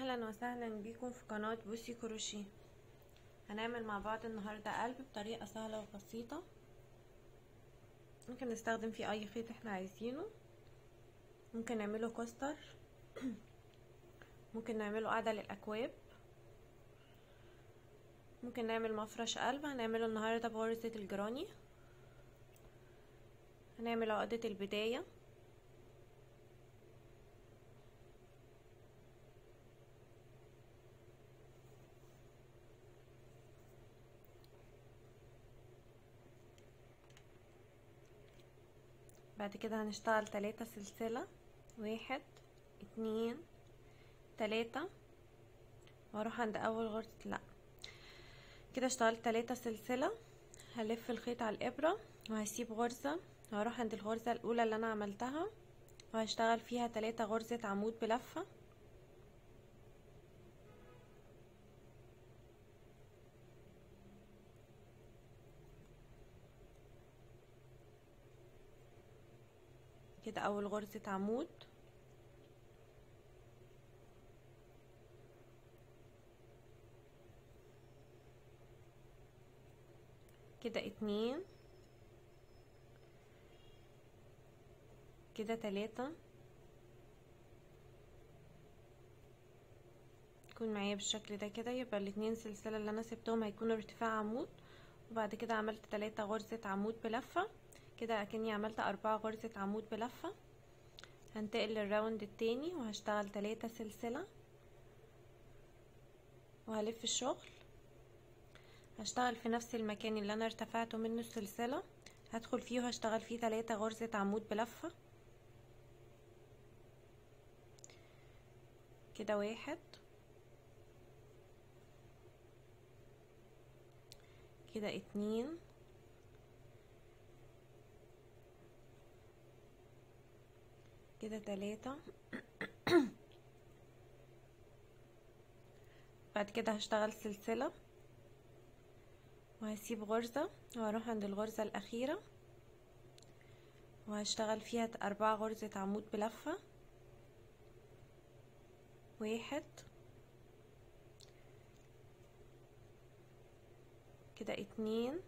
اهلا وسهلا بيكم في قناة بوسي كروشيه هنعمل مع بعض النهاردة قلب بطريقة سهلة وبسيطة ممكن نستخدم فيه اي خيط احنا عايزينه ممكن نعمله كوستر ممكن نعمله قاعدة للاكواب ممكن نعمل مفرش قلب هنعمله النهاردة بغرزة الجراني هنعمل عقدة البداية بعد كده هنشتغل تلاتة سلسلة واحد اتنين تلاتة واروح عند اول غرزة لا كده اشتغلت تلاتة سلسلة هلف الخيط على الابرة وهسيب غرزة وهروح عند الغرزة الاولى اللي انا عملتها وهشتغل فيها تلاتة غرزة عمود بلفة كده اول غرزة عمود كده اتنين كده تلاتة يكون معايا بالشكل ده كده يبقى الاتنين سلسلة اللي انا سبتهم هيكونوا ارتفاع عمود وبعد كده عملت تلاتة غرزة عمود بلفة كده اكني عملت اربعة غرزة عمود بلفة هنتقل للراوند التاني وهشتغل تلاتة سلسلة وهلف الشغل هشتغل في نفس المكان اللي انا ارتفعته منه السلسلة هدخل فيه وهشتغل فيه تلاتة غرزة عمود بلفة كده واحد كده اتنين كده تلاتة بعد كده هشتغل سلسلة وهسيب غرزة وهروح عند الغرزة الأخيرة وهشتغل فيها أربعة غرزة عمود بلفة واحد كده اتنين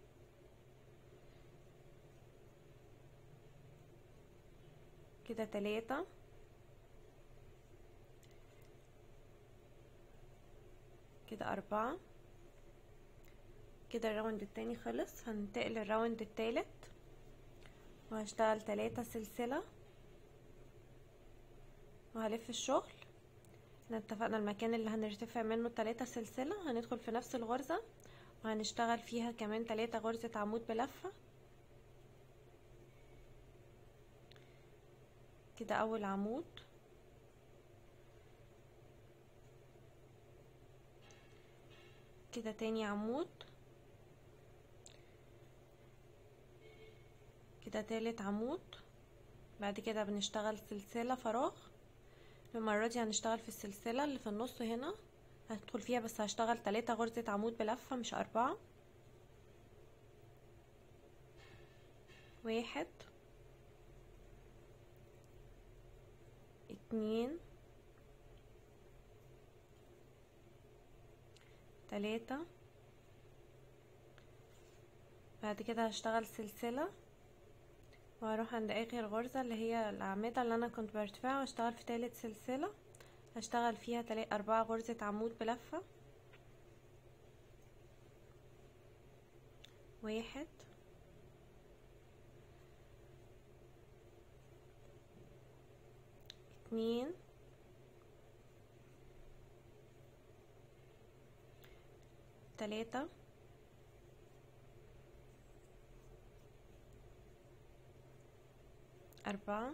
كده تلاتة كده أربعة كده الراوند التاني خلص هننتقل الراوند التالت وهشتغل تلاتة سلسلة وهلف الشغل احنا اتفقنا المكان اللي هنرتفع منه تلاتة سلسلة هندخل في نفس الغرزة وهنشتغل فيها كمان تلاتة غرزة عمود بلفة كده اول عمود كده تاني عمود كده تالت عمود بعد كده بنشتغل سلسلة فراغ المرة دي هنشتغل في السلسلة اللي في النص هنا هدخل فيها بس هشتغل تلاتة غرزة عمود بلفة مش أربعة واحد اتنين تلاتة بعد كده هشتغل سلسلة وهروح عند اخر غرزة اللي هي الاعمدة اللي انا كنت برتفعها واشتغل في تالت سلسلة هشتغل فيها تلات اربعة غرزة عمود بلفة واحد اتنين تلاتة أربعة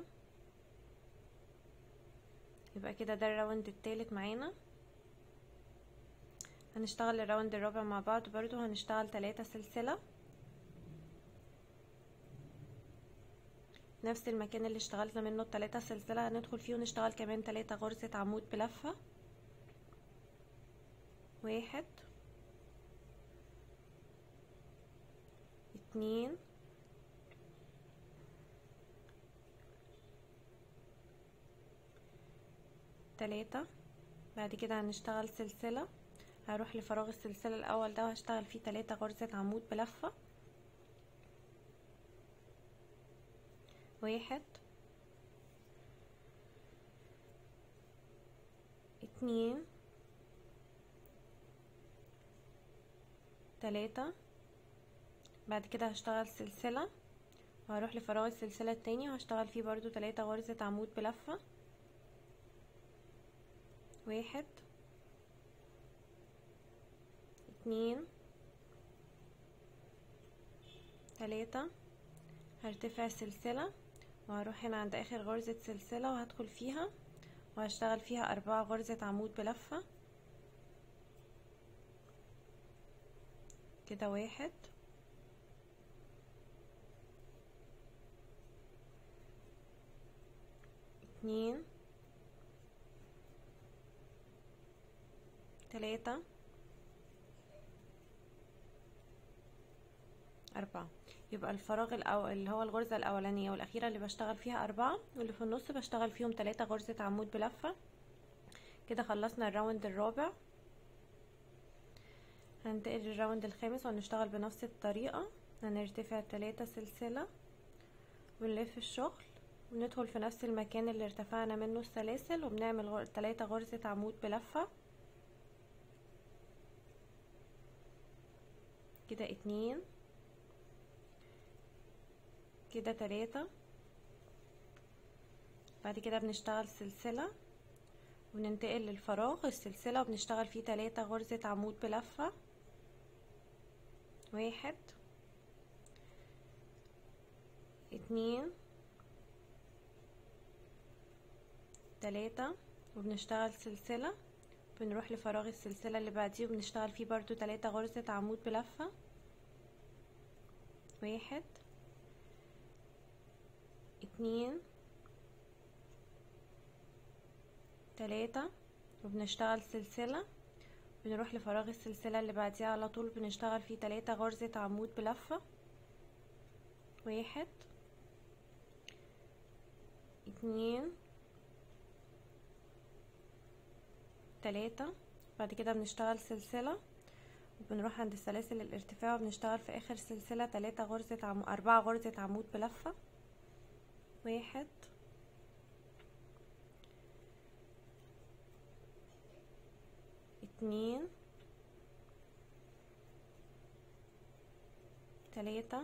يبقى كده ده الراوند التالت معانا هنشتغل الراوند الرابع مع بعض برضو هنشتغل تلاتة سلسلة نفس المكان اللي اشتغلنا منه التلاتة سلسلة هندخل فيه ونشتغل كمان تلاتة غرزة عمود بلفة واحد اتنين تلاتة بعد كده هنشتغل سلسلة هروح لفراغ السلسلة الاول ده وهشتغل فيه تلاتة غرزة عمود بلفة واحد اتنين تلاتة بعد كده هشتغل سلسلة وهروح لفراغ السلسلة التاني وهشتغل فيه برضو تلاتة غرزة عمود بلفة واحد اتنين تلاتة هرتفع سلسلة وهروح هنا عند اخر غرزة سلسلة وهدخل فيها وهشتغل فيها اربعة غرزة عمود بلفة كده واحد اتنين تلاتة أربعة يبقى الفراغ الأول اللي هو الغرزة الأولانية والأخيرة اللي بشتغل فيها أربعة واللي في النص بشتغل فيهم تلاتة غرزة عمود بلفة كده خلصنا الراوند الرابع هننتقل للراوند الخامس وهنشتغل بنفس الطريقة هنرتفع تلاتة سلسلة ونلف الشغل وندخل في نفس المكان اللي ارتفعنا منه السلاسل وبنعمل غر... تلاتة غرزة عمود بلفة كده اتنين كده تلاتة بعد كده بنشتغل سلسلة وننتقل للفراغ السلسلة وبنشتغل فيه تلاتة غرزة عمود بلفة واحد اتنين تلاتة وبنشتغل سلسلة بنروح لفراغ السلسلة اللي بعديه وبنشتغل فيه برضو تلاتة غرزة عمود بلفة واحد اتنين تلاتة وبنشتغل سلسلة بنروح لفراغ السلسلة اللي بعديها على طول بنشتغل فيه تلاتة غرزة عمود بلفة واحد اتنين تلاتة بعد كده بنشتغل سلسلة وبنروح عند السلاسل الارتفاع وبنشتغل في اخر سلسلة تلاتة غرزة عمو... اربعة غرزة عمود بلفة واحد اتنين تلاتة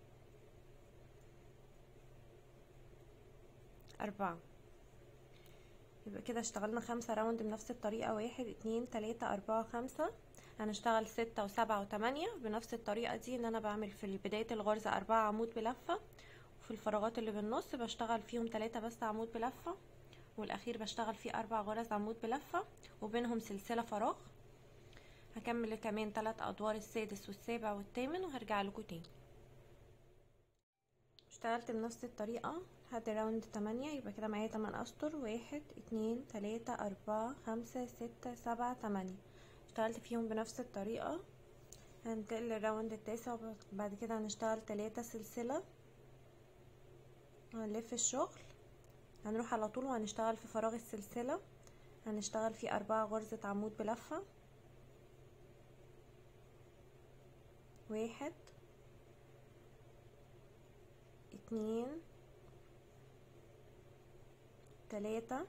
أربعة يبقى كده اشتغلنا خمسة راوند بنفس الطريقة واحد اتنين تلاتة أربعة خمسة هنشتغل ستة وسبعة وتمانية بنفس الطريقة دي ان انا بعمل في بداية الغرزة أربعة عمود بلفة وفي الفراغات اللي بالنص بشتغل فيهم تلاتة بس عمود بلفة والاخير بشتغل فيه اربع غرز عمود بلفة وبينهم سلسلة فراغ هكمل كمان تلات ادوار السادس والسابع والثامن وهرجع لكم تاني اشتغلت بنفس الطريقة لحد راوند تمانية يبقى كده معايا تمن اسطر واحد اتنين تلاتة اربعة خمسة ستة سبعة تمانية اشتغلت فيهم بنفس الطريقة هننتقل للراوند التاسع وبعد كده هنشتغل تلاتة سلسلة هنلف الشغل هنروح على طول وهنشتغل في فراغ السلسلة هنشتغل فيه أربعة غرزة عمود بلفة واحد اتنين تلاتة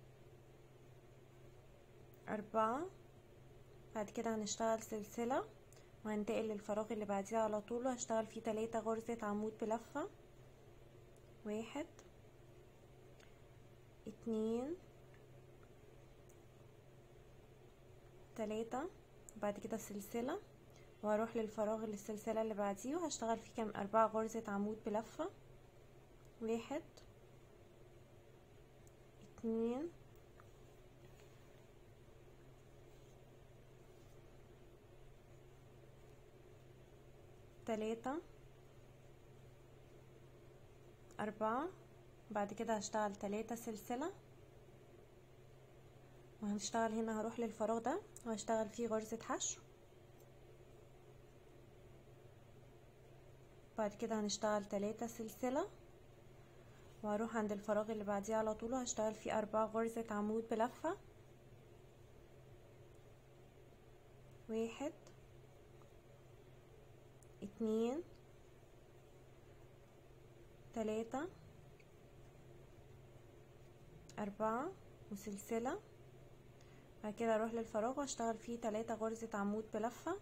أربعة بعد كده هنشتغل سلسلة وهنتقل للفراغ اللي بعديها على طول وهشتغل فيه تلاتة غرزة عمود بلفة واحد اتنين تلاتة بعد كده سلسلة وهروح للفراغ للسلسلة اللي بعديه وهشتغل فيه كام أربعة غرزة عمود بلفة واحد اتنين تلاتة أربعة بعد كده هشتغل تلاتة سلسلة وهنشتغل هنا هروح للفراغ ده وهشتغل فيه غرزة حشو بعد كده هنشتغل تلاتة سلسلة وهروح عند الفراغ اللي بعديه على طول وهشتغل فيه أربعة غرزة عمود بلفة واحد اتنين تلاتة أربعة وسلسلة بعد كده اروح للفراغ واشتغل فيه تلاتة غرزة عمود بلفة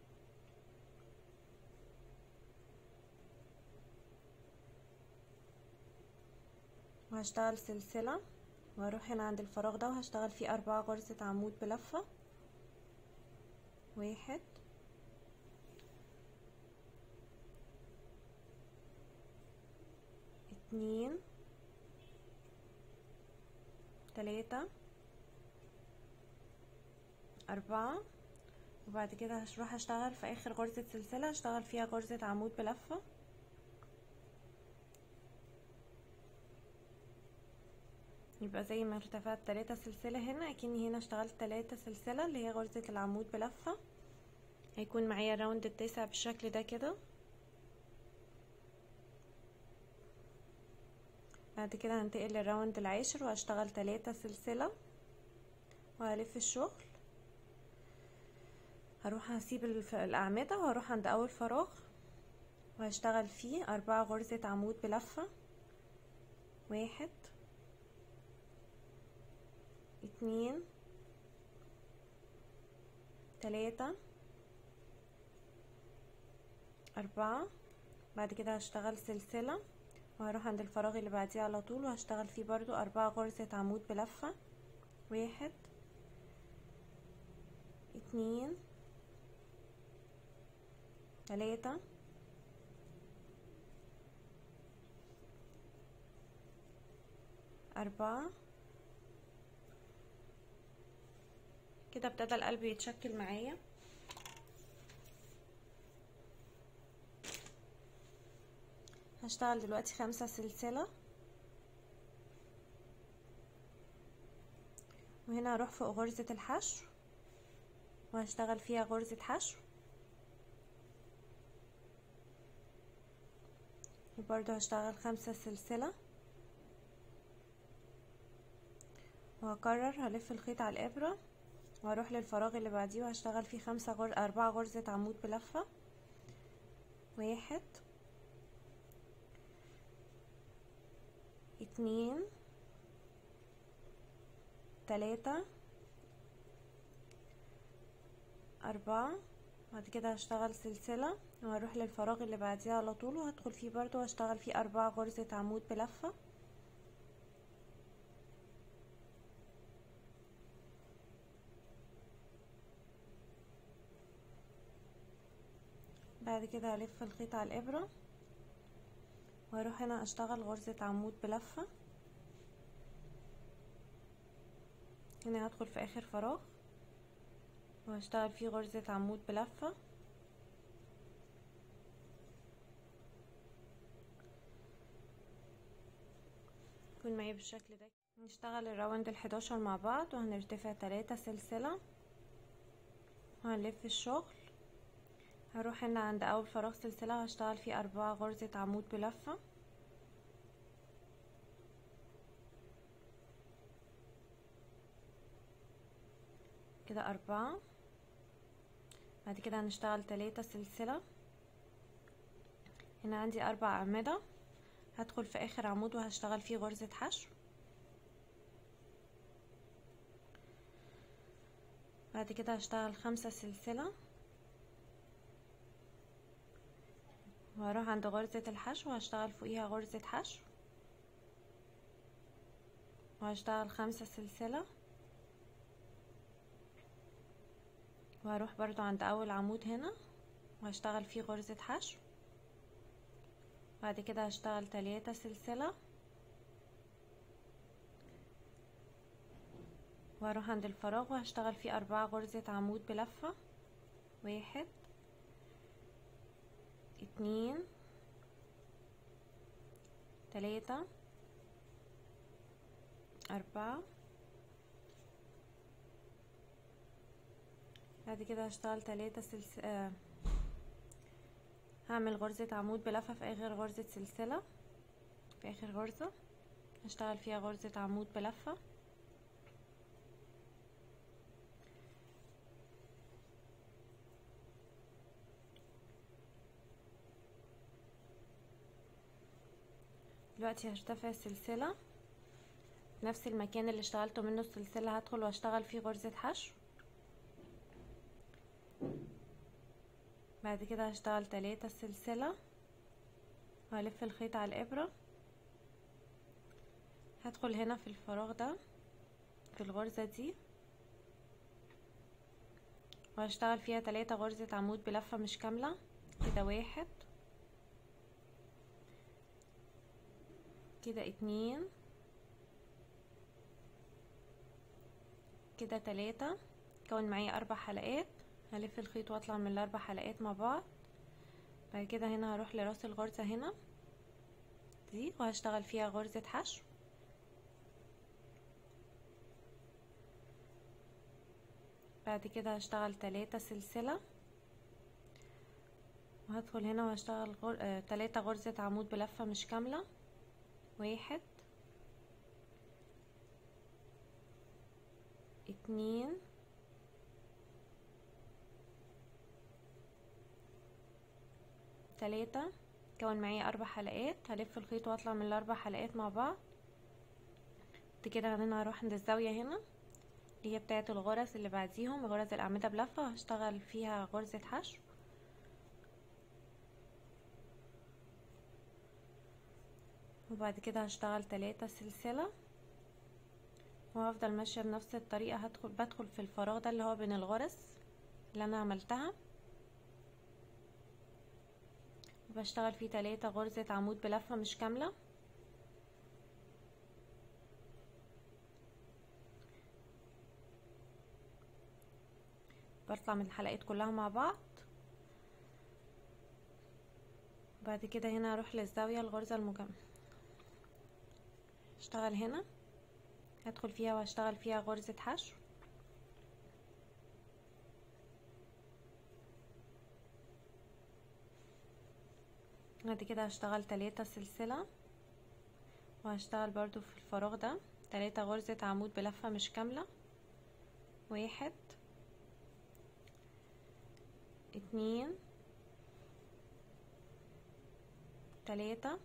وهشتغل سلسلة واروح هنا عند الفراغ ده وهشتغل فيه أربعة غرزة عمود بلفة واحد اتنين تلاتة أربعة وبعد كده هروح اشتغل في اخر غرزة سلسلة هشتغل فيها غرزة عمود بلفة يبقى زي ما ارتفعت تلاتة سلسلة هنا اكني هنا اشتغلت تلاتة سلسلة اللي هي غرزة العمود بلفة هيكون معايا الراوند التاسع بالشكل ده كده بعد كده هنتقل للراوند العاشر وهشتغل تلاتة سلسلة وهلف الشغل هروح هسيب الأعمدة وهروح عند أول فراغ وهشتغل فيه أربعة غرزة عمود بلفة واحد اتنين تلاتة أربعة بعد كده هشتغل سلسلة وهروح عند الفراغ اللي بعديه على طول وهشتغل فيه برضو أربعة غرزة عمود بلفة واحد اتنين تلاتة أربعة كده ابتدى القلب يتشكل معايا هشتغل دلوقتي خمسة سلسلة وهنا هروح فوق غرزة الحشو وهشتغل فيها غرزة حشو وبرضو هشتغل خمسة سلسلة وهكرر هلف الخيط على الابرة وهروح للفراغ اللي بعديه وهشتغل فيه خمسة غر... أربعة غرزة عمود بلفة واحد اتنين تلاتة أربعة بعد كده هشتغل سلسلة وهروح للفراغ اللي بعديه على طول وهدخل فيه برضو وهشتغل فيه أربعة غرزة عمود بلفة بعد كده هلف الخيط على الإبرة وهروح هنا اشتغل غرزة عمود بلفة هنا هدخل في اخر فراغ وهشتغل فيه غرزة عمود بلفة يكون معايا بالشكل ده نشتغل الراوند الحداشر مع بعض وهنرتفع تلاتة سلسلة وهنلف الشغل هروح هنا عند اول فراغ سلسلة وهشتغل فيه اربعة غرزة عمود بلفة كده اربعة بعد كده هنشتغل تلاتة سلسلة هنا عندي اربع اعمدة هدخل في اخر عمود وهشتغل فيه غرزة حشو بعد كده هشتغل خمسة سلسلة وهروح عند غرزة الحشو وهشتغل فوقيها غرزة حشو وهشتغل خمسة سلسلة وهروح برضو عند اول عمود هنا وهشتغل فيه غرزة حشو بعد كده هشتغل تلاتة سلسلة وهروح عند الفراغ وهشتغل فيه أربعة غرزة عمود بلفة واحد اتنين تلاتة أربعة بعد كده هشتغل تلاتة سلس آه هعمل غرزة عمود بلفة في آخر غرزة سلسلة في آخر غرزة هشتغل فيها غرزة عمود بلفة دلوقتي هرتفع السلسلة نفس المكان اللي اشتغلته منه السلسلة هدخل واشتغل فيه غرزة حشو بعد كده هشتغل تلاتة سلسلة وهلف الخيط على الابرة هدخل هنا في الفراغ ده في الغرزة دي وهشتغل فيها تلاتة غرزة عمود بلفة مش كاملة كده واحد كده اتنين كده تلاتة كون معايا اربع حلقات هلف الخيط واطلع من الاربع حلقات مع بعض بعد كده هنا هروح لراس الغرزة هنا دي وهشتغل فيها غرزة حشو بعد كده هشتغل تلاتة سلسلة وهدخل هنا وهشتغل غر... آه... تلاتة غرزة عمود بلفة مش كاملة واحد اتنين تلاتة كون معايا اربع حلقات هلف الخيط واطلع من الاربع حلقات مع بعض كده هنا هروح عند الزاوية هنا اللي هي بتاعت الغرز اللي بعديهم غرز الاعمدة بلفة هشتغل فيها غرزة حشو وبعد كده هشتغل تلاتة سلسلة وهفضل ماشية بنفس الطريقة هدخل بدخل في الفراغ ده اللي هو بين الغرز اللي انا عملتها وبشتغل فيه تلاتة غرزة عمود بلفة مش كاملة بطلع من الحلقات كلها مع بعض بعد كده هنا اروح للزاوية الغرزة المجمعة اشتغل هنا هدخل فيها وهشتغل فيها غرزة حشو بعد كده هشتغل تلاتة سلسلة وهشتغل برضو في الفراغ ده تلاتة غرزة عمود بلفة مش كاملة واحد اتنين تلاتة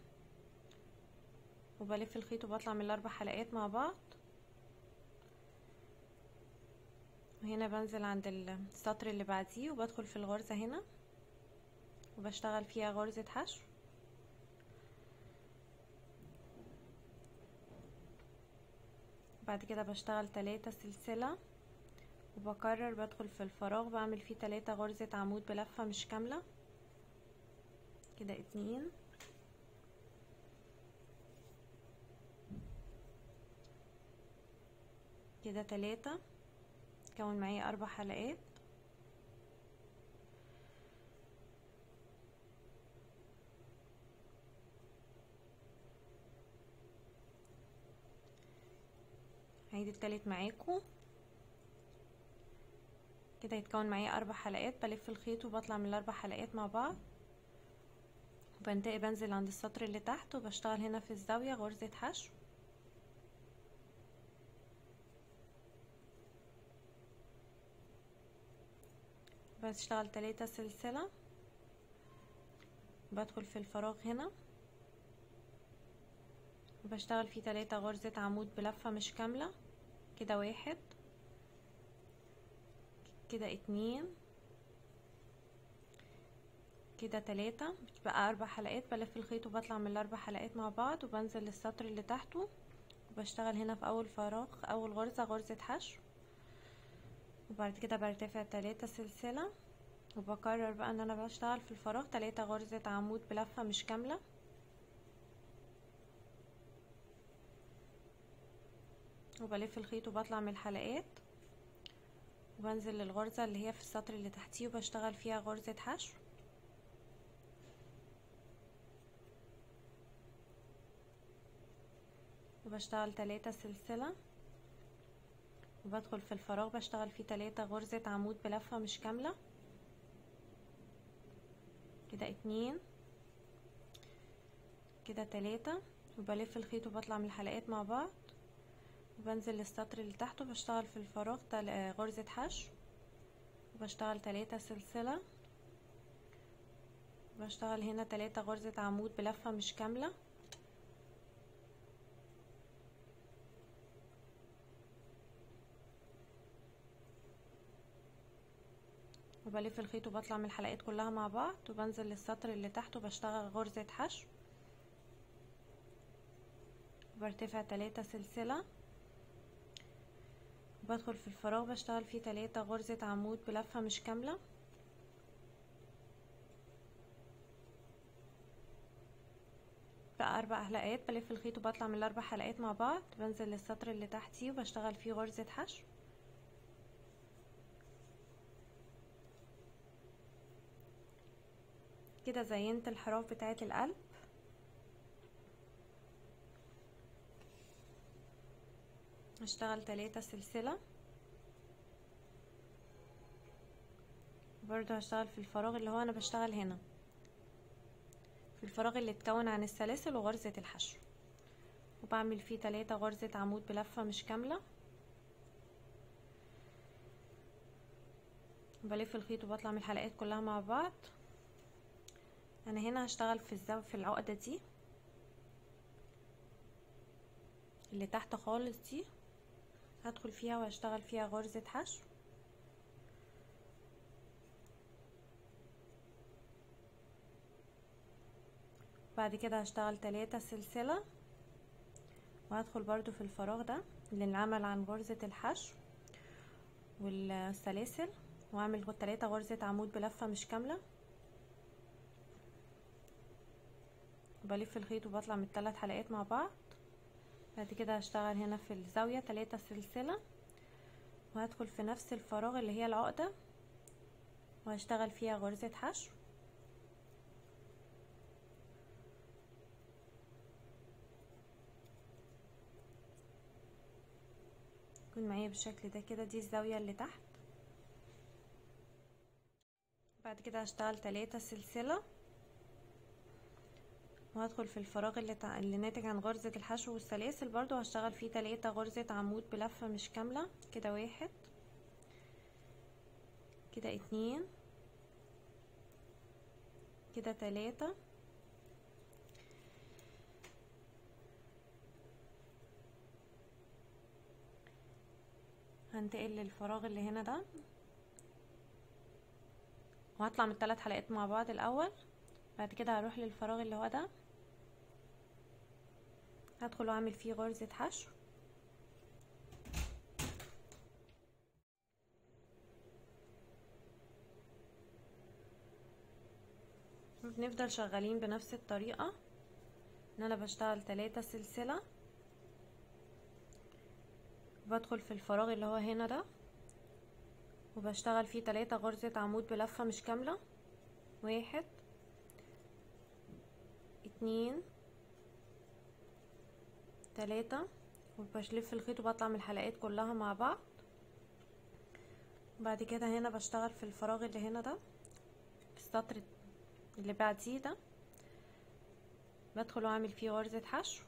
وبلف الخيط وبطلع من الاربع حلقات مع بعض وهنا بنزل عند السطر اللي بعديه وبدخل في الغرزة هنا وبشتغل فيها غرزة حشو بعد كده بشتغل تلاتة سلسلة وبكرر بدخل في الفراغ بعمل فيه تلاتة غرزة عمود بلفة مش كاملة كده اتنين كده تلاتة كون معايا اربع حلقات هعيد التالت معاكم كده يتكون معايا اربع حلقات بلف الخيط وبطلع من الاربع حلقات مع بعض وبنتقي بنزل عند السطر اللي تحت وبشتغل هنا في الزاوية غرزة حشو بشتغل تلاتة سلسلة بدخل في الفراغ هنا وبشتغل فيه تلاتة غرزة عمود بلفة مش كاملة كده واحد كده اتنين كده تلاتة بتبقى اربع حلقات بلف الخيط وبطلع من الاربع حلقات مع بعض وبنزل للسطر اللي تحته وبشتغل هنا في اول فراغ اول غرزة غرزة حشو وبعد كده برتفع تلاتة سلسلة وبكرر بقى ان انا بشتغل في الفراغ تلاتة غرزة عمود بلفة مش كاملة وبلف الخيط وبطلع من الحلقات وبنزل للغرزة اللي هي في السطر اللي تحتيه وبشتغل فيها غرزة حشو وبشتغل تلاتة سلسلة وبدخل في الفراغ بشتغل فيه تلاتة غرزة عمود بلفة مش كاملة كده اتنين كده تلاتة وبلف الخيط وبطلع من الحلقات مع بعض وبنزل للسطر اللي تحته بشتغل في الفراغ غرزة حشو وبشتغل تلاتة سلسلة بشتغل هنا تلاتة غرزة عمود بلفة مش كاملة وبلف الخيط وبطلع من الحلقات كلها مع بعض وبنزل للسطر اللي تحته بشتغل غرزة حشو برتفع تلاتة سلسلة بدخل في الفراغ بشتغل فيه تلاتة غرزة عمود بلفة مش كاملة بقى اربع حلقات بلف الخيط وبطلع من الاربع حلقات مع بعض بنزل للسطر اللي تحتيه وبشتغل فيه غرزة حشو كده زينت الحراف بتاعة القلب هشتغل تلاتة سلسلة برضو هشتغل في الفراغ اللي هو انا بشتغل هنا في الفراغ اللي اتكون عن السلاسل وغرزة الحشو وبعمل فيه تلاتة غرزة عمود بلفة مش كاملة بلف الخيط وبطلع من الحلقات كلها مع بعض انا هنا هشتغل في الزاوية في العقدة دي اللي تحت خالص دي هدخل فيها وهشتغل فيها غرزة حشو بعد كده هشتغل تلاتة سلسلة وهدخل برضو في الفراغ ده اللي انعمل عن غرزة الحشو والسلاسل واعمل تلاتة غرزة عمود بلفة مش كاملة بلف الخيط وبطلع من الثلاث حلقات مع بعض بعد كده هشتغل هنا في الزاوية تلاتة سلسلة وهدخل في نفس الفراغ اللي هي العقدة وهشتغل فيها غرزة حشو يكون معايا بالشكل ده كده دي الزاوية اللي تحت بعد كده هشتغل تلاتة سلسلة وهدخل في الفراغ اللي, تع... اللي ناتج عن غرزة الحشو والسلاسل برضو هشتغل فيه تلاتة غرزة عمود بلفة مش كاملة كده واحد كده اتنين كده تلاتة هنتقل للفراغ اللي هنا ده وهطلع من الثلاث حلقات مع بعض الاول بعد كده هروح للفراغ اللي هو ده هدخل واعمل فيه غرزة حشو بنفضل شغالين بنفس الطريقة ان انا بشتغل تلاتة سلسلة بدخل في الفراغ اللي هو هنا ده وبشتغل فيه تلاتة غرزة عمود بلفة مش كاملة واحد اتنين تلاتة وبشلف الخيط وبطلع من الحلقات كلها مع بعض بعد كده هنا بشتغل في الفراغ اللي هنا ده في السطر اللي بعديه ده بدخل واعمل فيه غرزة حشو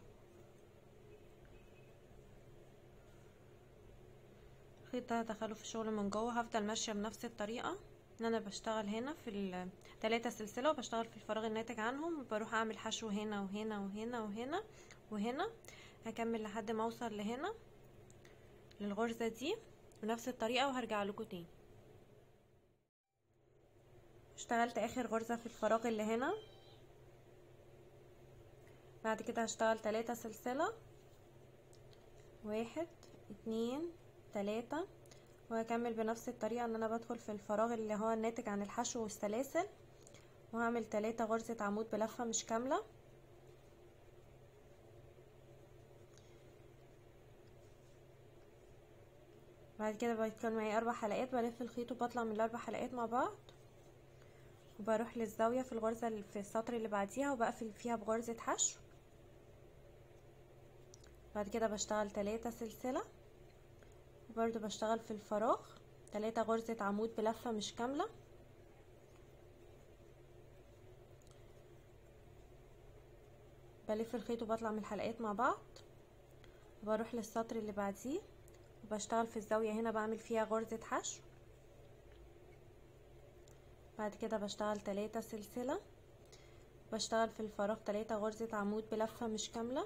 الخيط ده هدخله في الشغل من جوه هفضل ماشيه بنفس الطريقه ان انا بشتغل هنا في التلاتة سلسله وبشتغل في الفراغ الناتج عنهم وبروح اعمل حشو هنا وهنا وهنا وهنا وهنا هكمل لحد ما اوصل لهنا للغرزه دي بنفس الطريقه وهرجع لكم تاني اشتغلت اخر غرزه في الفراغ اللي هنا بعد كده هشتغل تلاتة سلسله واحد اتنين تلاتة وهكمل بنفس الطريقة ان انا بدخل في الفراغ اللي هو الناتج عن الحشو والسلاسل وهعمل تلاتة غرزة عمود بلفة مش كاملة بعد كده بيكون معايا اربع حلقات بلف الخيط وبطلع من الاربع حلقات مع بعض وبروح للزاوية في الغرزة اللي في السطر اللي بعديها وبقفل فيها بغرزة حشو بعد كده بشتغل تلاتة سلسلة برضو بشتغل في الفراغ تلاتة غرزة عمود بلفة مش كاملة بلف الخيط وبطلع من الحلقات مع بعض وبروح للسطر اللي بعديه وبشتغل في الزاوية هنا بعمل فيها غرزة حشو بعد كده بشتغل تلاتة سلسلة بشتغل في الفراغ تلاتة غرزة عمود بلفة مش كاملة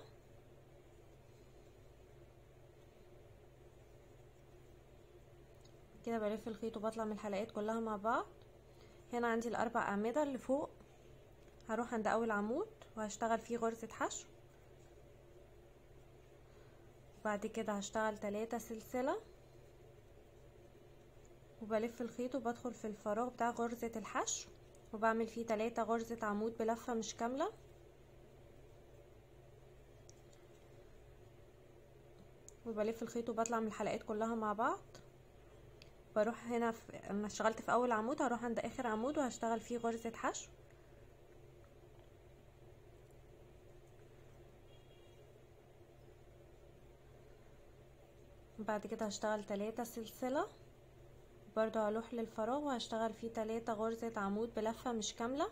كده بلف الخيط وبطلع من الحلقات كلها مع بعض هنا عندي الاربع اعمده اللي فوق هروح عند اول عمود وهشتغل فيه غرزه حشو بعد كده هشتغل تلاتة سلسله وبلف الخيط وبدخل في الفراغ بتاع غرزه الحشو وبعمل فيه تلاتة غرزه عمود بلفه مش كامله وبلف الخيط وبطلع من الحلقات كلها مع بعض بروح هنا في... اما اشتغلت في اول عمود هروح عند اخر عمود وهشتغل فيه غرزة حشو بعد كده هشتغل تلاتة سلسلة برضو هلوح للفراغ وهشتغل فيه تلاتة غرزة عمود بلفة مش كاملة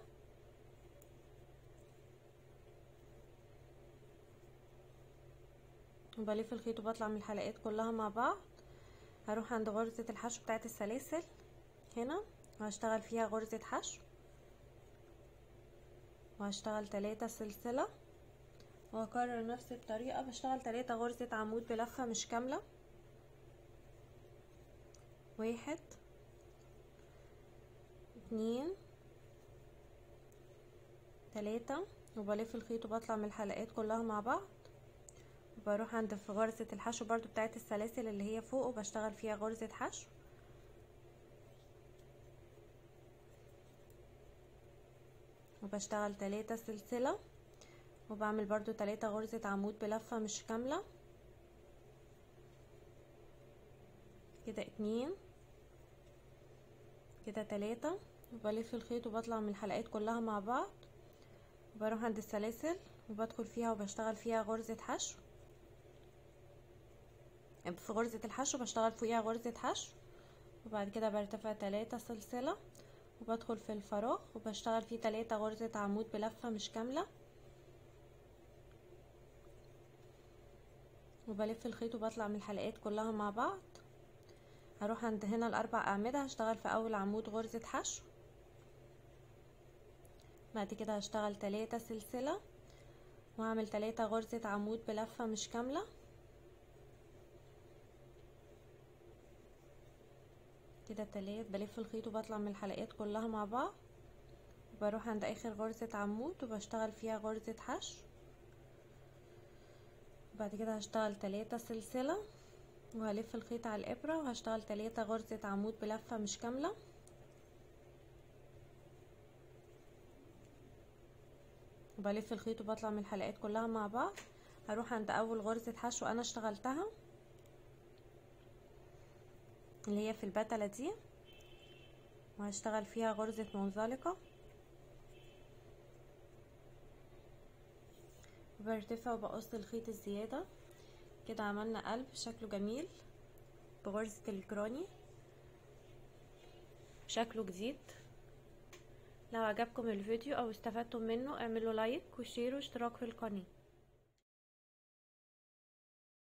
وبلف الخيط وبطلع من الحلقات كلها مع بعض هروح عند غرزة الحشو بتاعت السلاسل هنا وهشتغل فيها غرزة حشو وهشتغل تلاتة سلسلة وهكرر نفس الطريقة بشتغل تلاتة غرزة عمود بلفة مش كاملة واحد اتنين تلاتة وبلف الخيط وبطلع من الحلقات كلها مع بعض بروح عند في غرزة الحشو برضو بتاعت السلاسل اللي هي فوق وبشتغل فيها غرزة حشو وبشتغل تلاتة سلسلة وبعمل برضو تلاتة غرزة عمود بلفة مش كاملة كده اتنين كده تلاتة وبلف الخيط وبطلع من الحلقات كلها مع بعض وبروح عند السلاسل وبدخل فيها وبشتغل فيها غرزة حشو في غرزة الحشو بشتغل فوقيها غرزة حشو وبعد كده برتفع تلاتة سلسلة وبدخل في الفراغ وبشتغل فيه تلاتة غرزة عمود بلفة مش كاملة وبلف الخيط وبطلع من الحلقات كلها مع بعض هروح عند هنا الاربع اعمدة هشتغل في اول عمود غرزة حشو بعد كده هشتغل تلاتة سلسلة وهعمل تلاتة غرزة عمود بلفة مش كاملة كده تلات بلف الخيط وبطلع من الحلقات كلها مع بعض وبروح عند اخر غرزة عمود وبشتغل فيها غرزة حشو بعد كده هشتغل تلاتة سلسلة وهلف الخيط على الابرة وهشتغل تلاتة غرزة عمود بلفة مش كاملة وبلف الخيط وبطلع من الحلقات كلها مع بعض هروح عند اول غرزة حشو انا اشتغلتها اللي هي في البتلة دي وهشتغل فيها غرزة منزلقة برتفع وبقص الخيط الزيادة كده عملنا قلب شكله جميل بغرزة الجراني شكله جديد لو عجبكم الفيديو او استفدتم منه اعملوا لايك وشير واشتراك في القناه